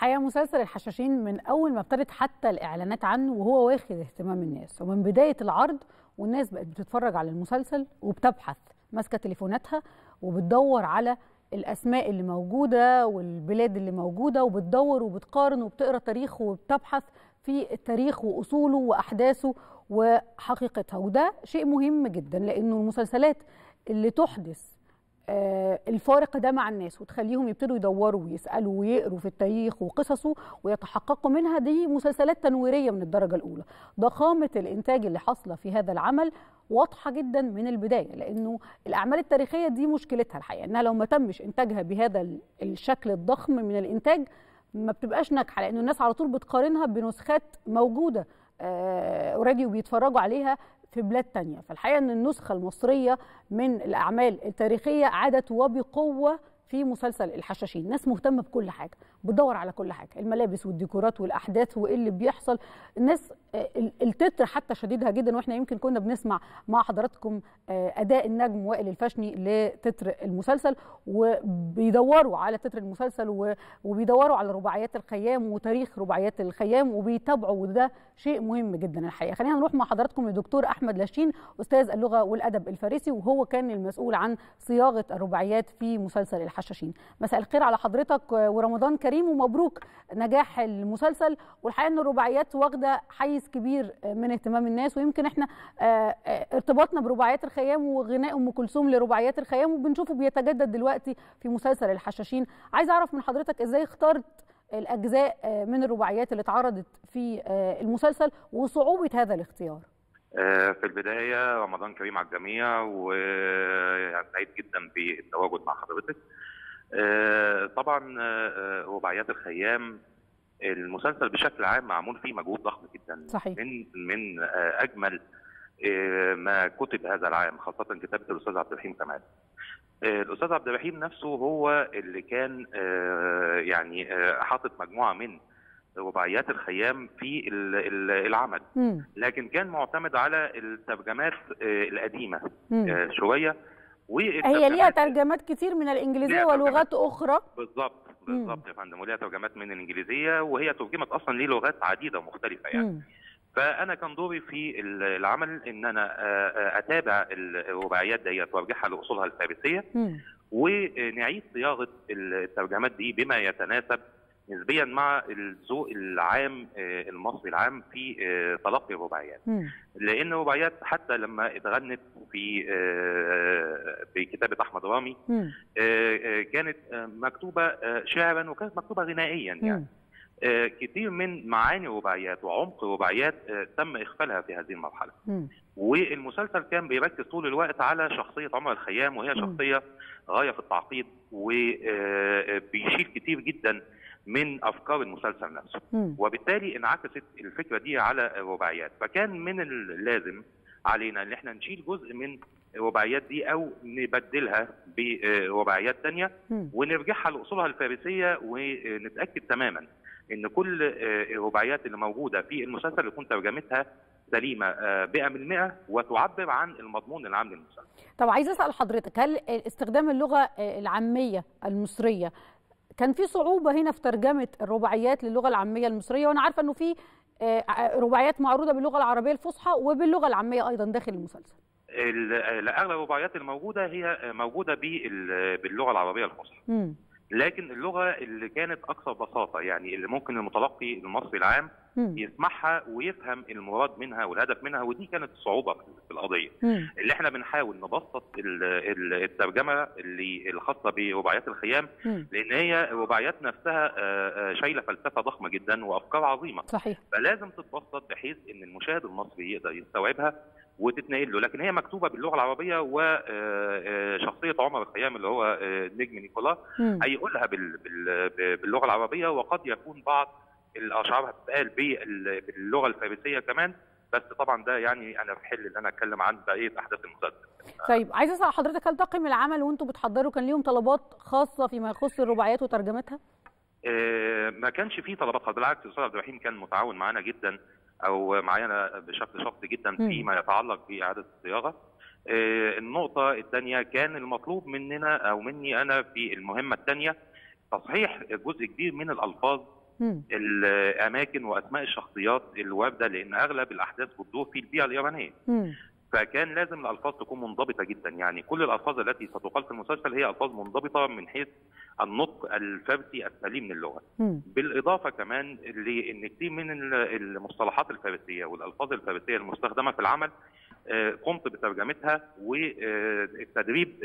الحقيقه مسلسل الحشاشين من اول ما ابتدت حتى الاعلانات عنه وهو واخد اهتمام الناس ومن بدايه العرض والناس بقت بتتفرج على المسلسل وبتبحث ماسكه تليفوناتها وبتدور على الاسماء اللي موجوده والبلاد اللي موجوده وبتدور وبتقارن وبتقرا تاريخ وبتبحث في التاريخ واصوله واحداثه وحقيقتها وده شيء مهم جدا لانه المسلسلات اللي تحدث آه، الفارق ده مع الناس وتخليهم يبتدوا يدوروا ويسالوا ويقروا في التاريخ وقصصه ويتحققوا منها دي مسلسلات تنويريه من الدرجه الاولى ضخامه الانتاج اللي حاصله في هذا العمل واضحه جدا من البدايه لانه الاعمال التاريخيه دي مشكلتها الحقيقه انها لو ما تمش انتاجها بهذا ال- الشكل الضخم من الانتاج ما بتبقاش ناجحه لانه الناس على طول بتقارنها بنسخات موجوده اوريدي وبيتفرجوا عليها في بلاد تانية فالحقيقة أن النسخة المصرية من الأعمال التاريخية عادت وبقوة في مسلسل الحشاشين ناس مهتمة بكل حاجة بتدور على كل حاجة الملابس والديكورات والأحداث وإيه اللي بيحصل الناس آه، ال- التتر حتى شديدها جدا وإحنا يمكن كنا بنسمع مع حضراتكم آه، أداء النجم وائل الفاشني لتتر المسلسل وبيدوروا على تتر المسلسل و- وبيدوروا على رباعيات الخيام وتاريخ رباعيات الخيام وبيتابعوا وده شيء مهم جدا الحقيقه خلينا نروح مع حضراتكم لدكتور احمد لاشين استاذ اللغه والادب الفارسي وهو كان المسؤول عن صياغه الرباعيات في مسلسل الحشاشين مساء الخير على حضرتك ورمضان كريم ومبروك نجاح المسلسل والحقيقه ان الرباعيات واخده حيز كبير من اهتمام الناس ويمكن احنا آه، آه، ارتباطنا برباعيات الخيام وغناء ام كلثوم لرباعيات الخيام وبنشوفه بيتجدد دلوقتي في مسلسل الحشاشين عايز اعرف من حضرتك ازاي اخترت الاجزاء آه، من الرباعيات اللي اتعرضت في آه، المسلسل وصعوبه هذا الاختيار آه، في البداية رمضان كريم على الجميع ويعني سعيد جدا بالتواجد مع حضرتك. آه، طبعا آه، آه، رباعيات الخيام المسلسل بشكل عام معمول فيه مجهود ضخم جدا صحيح. من من آه، اجمل آه، ما كتب هذا العام خاصة كتابة الأستاذ عبد الرحيم كمال. آه، الأستاذ عبد الرحيم نفسه هو اللي كان آه، يعني آه، حاطط مجموعة من رباعيات الخيام في ال- ال- العمل مم. لكن كان معتمد على الترجمات آه، القديمه مم. آه، شويه هي ليها ترجمات كتير من الانجليزيه ليها ولغات اخرى بالظبط بالظبط يا فندم وليها ترجمات من الانجليزيه وهي ترجمت اصلا للغات عديده مختلفه يعني مم. فانا كان دوري في ال- العمل ان انا آه، آه، اتابع الرباعيات ديت وارجعها لاصولها الفارسيه مم. ونعيد صياغه الترجمات دي بما يتناسب نسبيا مع الذوق العام آه، المصري العام في آه، تلقي الرباعيات مم. لان الرباعيات حتى لما اتغنت في آه، في كتابه احمد رامي مم. آه، آه، كانت آه، مكتوبه آه، شعرا وكانت مكتوبه غنائيا يعني مم. آه، كتير من معاني الرباعيات وعمق الرباعيات آه، تم اغفالها في هذه المرحله مم. والمسلسل كان بيركز طول الوقت على شخصيه عمر الخيام وهي مم. شخصيه غايه في التعقيد وبيشيل كتير جدا من افكار المسلسل نفسه مم. وبالتالي انعكست الفكره دي على الرباعيات فكان من اللازم علينا ان احنا نشيل جزء من الرباعيات دي او نبدلها برباعيات تانية مم. ونرجعها لاصولها الفارسيه ونتاكد تماما ان كل آه، الرباعيات اللي موجوده في المسلسل يكون ترجمتها سليمه آه، 100% وتعبر عن المضمون العام للمسلسل. طب عايز اسال حضرتك هل استخدام اللغه العاميه المصريه كان في صعوبه هنا في ترجمه الرباعيات للغه العاميه المصريه وانا عارفه انه في آه، رباعيات معروضه باللغه العربيه الفصحى وباللغه العاميه ايضا داخل المسلسل ال- اغلب الرباعيات الموجوده هي موجوده بال- باللغه العربيه الفصحى. مم. لكن اللغه اللي كانت اكثر بساطه يعني اللي ممكن المتلقي المصري العام مم. يسمعها ويفهم المراد منها والهدف منها ودي كانت الصعوبه في القضيه مم. اللي احنا بنحاول نبسط ال- ال- الترجمه اللي الخاصه برباعيات الخيام مم. لان هي الرباعيات نفسها آه، آه، شايله فلسفه ضخمه جدا وافكار عظيمه صحيح فلازم تتبسط بحيث ان المشاهد المصري يقدر يستوعبها وتتنقل له لكن هي مكتوبه باللغه العربيه وشخصيه عمر الخيام اللي هو آه، النجم نيكولا مم. هيقولها بال- بال- باللغه العربيه وقد يكون بعض الاشعار هتتقال بال- باللغه الفارسيه كمان بس طبعا ده يعني انا في حل ان انا اتكلم عن بقيه احداث المسلسل طيب عايز اسال حضرتك هل طاقم العمل وانتم بتحضروا كان ليهم طلبات خاصه فيما يخص الرباعيات وترجمتها آه، ما كانش فيه طلبات خالص بالعكس الاستاذ عبد الرحيم كان متعاون معانا جدا او معانا بشكل شخصي جدا مم. فيما يتعلق باعاده الصياغه آه، النقطه الثانيه كان المطلوب مننا او مني انا في المهمه الثانيه تصحيح جزء كبير من الالفاظ مم. الاماكن واسماء الشخصيات الوارده لان اغلب الاحداث بتدور في البيئه اليابانيه مم. فكان لازم الالفاظ تكون منضبطه جدا يعني كل الالفاظ التي ستقال في المسلسل هي الفاظ منضبطه من حيث النطق الفارسي السليم للغه مم. بالاضافه كمان لان كثير من ال- المصطلحات الفارسيه والالفاظ الفارسيه المستخدمه في العمل آه، قمت بترجمتها والتدريب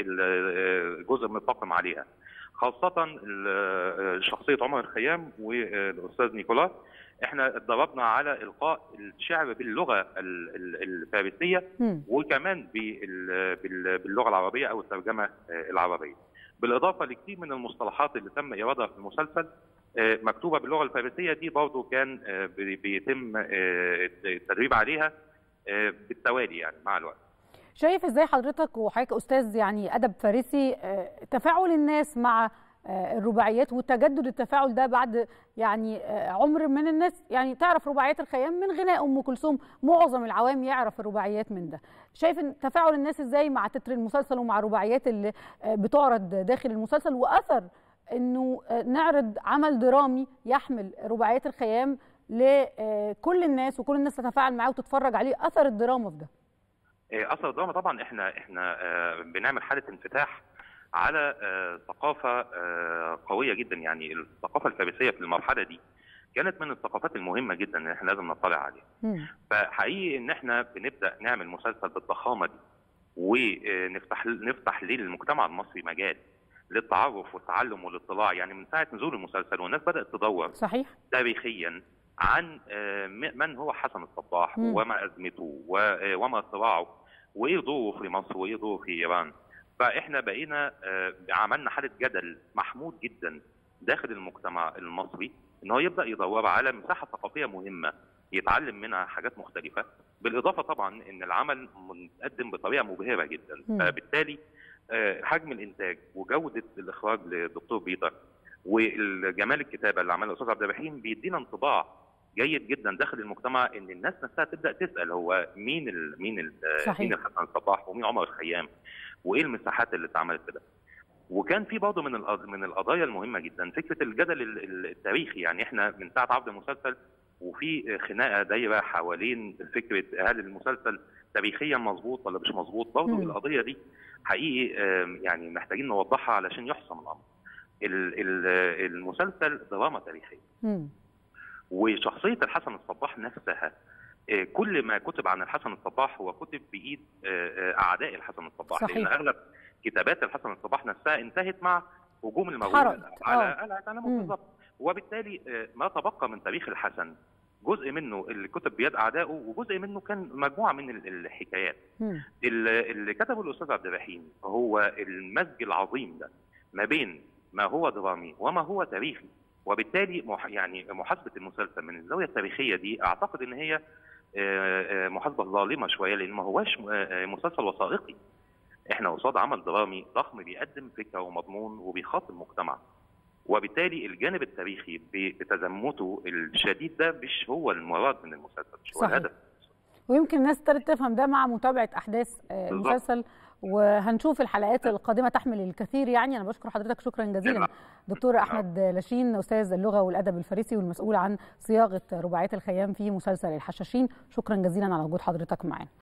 جزء من الطاقم عليها خاصه ال- آه، شخصيه عمر الخيام والاستاذ نيكولاس احنا اتدربنا على القاء الشعر باللغه ال- ال- الفارسيه مم. وكمان بال- بال- باللغه العربيه او الترجمه آه، العربيه. بالاضافه لكثير من المصطلحات اللي تم ايرادها في المسلسل آه، مكتوبه باللغه الفارسيه دي برضه كان آه، بي- بيتم آه، التدريب عليها آه، بالتوالي يعني مع الوقت. شايف ازاي حضرتك وحضرتك استاذ يعني ادب فارسي آه، تفاعل الناس مع آه، الرباعيات وتجدد التفاعل ده بعد يعني آه، عمر من الناس يعني تعرف رباعيات الخيام من غناء ام كلثوم معظم العوام يعرف الرباعيات من ده شايف ان تفاعل الناس ازاي مع تتر المسلسل ومع الرباعيات اللي آه، بتعرض داخل المسلسل واثر انه آه، نعرض عمل درامي يحمل رباعيات الخيام لكل الناس وكل الناس تتفاعل معاه وتتفرج عليه اثر الدراما في ده آه، اثر الدراما طبعا احنا احنا آه، بنعمل حاله انفتاح على آه، ثقافه آه، قويه جدا يعني الثقافه الفارسيه في المرحله دي كانت من الثقافات المهمه جدا ان احنا لازم نطلع عليها. مم. فحقيقي ان احنا بنبدا نعمل مسلسل بالضخامه دي ونفتح نفتح للمجتمع المصري مجال للتعرف والتعلم والاطلاع يعني من ساعه نزول المسلسل والناس بدات تدور صحيح تاريخيا عن آه، م- من هو حسن الصباح مم. وما ازمته و- آه، وما صراعه وايه دوره في مصر وايه دوره في ايران فاحنا بقينا آه، عملنا حاله جدل محمود جدا داخل المجتمع المصري ان هو يبدا يدور على مساحه ثقافيه مهمه يتعلم منها حاجات مختلفه بالاضافه طبعا ان العمل متقدم بطريقه مبهره جدا مم. فبالتالي آه، حجم الانتاج وجوده الاخراج للدكتور بيتر والجمال الكتابه اللي عملها الاستاذ عبد الرحيم بيدينا انطباع جيد جدا داخل المجتمع ان الناس نفسها تبدا تسال هو مين ال مين ال صحيح. مين الحسن الصباح ومين عمر الخيام وايه المساحات اللي اتعملت في ده وكان في برضه من القض- من القضايا المهمه جدا فكره الجدل ال- ال- التاريخي يعني احنا من ساعه عرض المسلسل وفي خناقه دايره حوالين فكره هل المسلسل تاريخيا مظبوط ولا مش مظبوط برضه مم. القضيه دي حقيقي آم، يعني محتاجين نوضحها علشان يحسم الامر ال- ال- المسلسل دراما تاريخيه مم. وشخصيه الحسن الصباح نفسها آه، كل ما كتب عن الحسن الصباح هو كتب بايد آه، آه، اعداء الحسن الصباح صحيح. لان اغلب كتابات الحسن الصباح نفسها انتهت مع هجوم المغول حرب. على آه. على على مم. بالظبط وبالتالي آه، ما تبقى من تاريخ الحسن جزء منه اللي كتب بيد اعدائه وجزء منه كان مجموعه من ال- الحكايات مم. اللي اللي كتبه الاستاذ عبد الرحيم هو المزج العظيم ده ما بين ما هو درامي وما هو تاريخي وبالتالي مح يعني محاسبه المسلسل من الزاويه التاريخيه دي اعتقد ان هي آه، آه، محاسبه ظالمه شويه لان ما هواش آه، آه، مسلسل وثائقي احنا قصاد عمل درامي ضخم بيقدم فكره ومضمون وبيخاطب مجتمع وبالتالي الجانب التاريخي ب- بتزمته الشديد ده مش هو المراد من المسلسل مش هو صحيح. الهدف ويمكن الناس ابتدت تفهم ده مع متابعه احداث آه، بالظبط. المسلسل وهنشوف الحلقات القادمه تحمل الكثير يعني انا بشكر حضرتك شكرا جزيلا نعم. دكتور احمد لاشين استاذ اللغه والادب الفارسي والمسؤول عن صياغه رباعيه الخيام في مسلسل الحشاشين شكرا جزيلا على وجود حضرتك معانا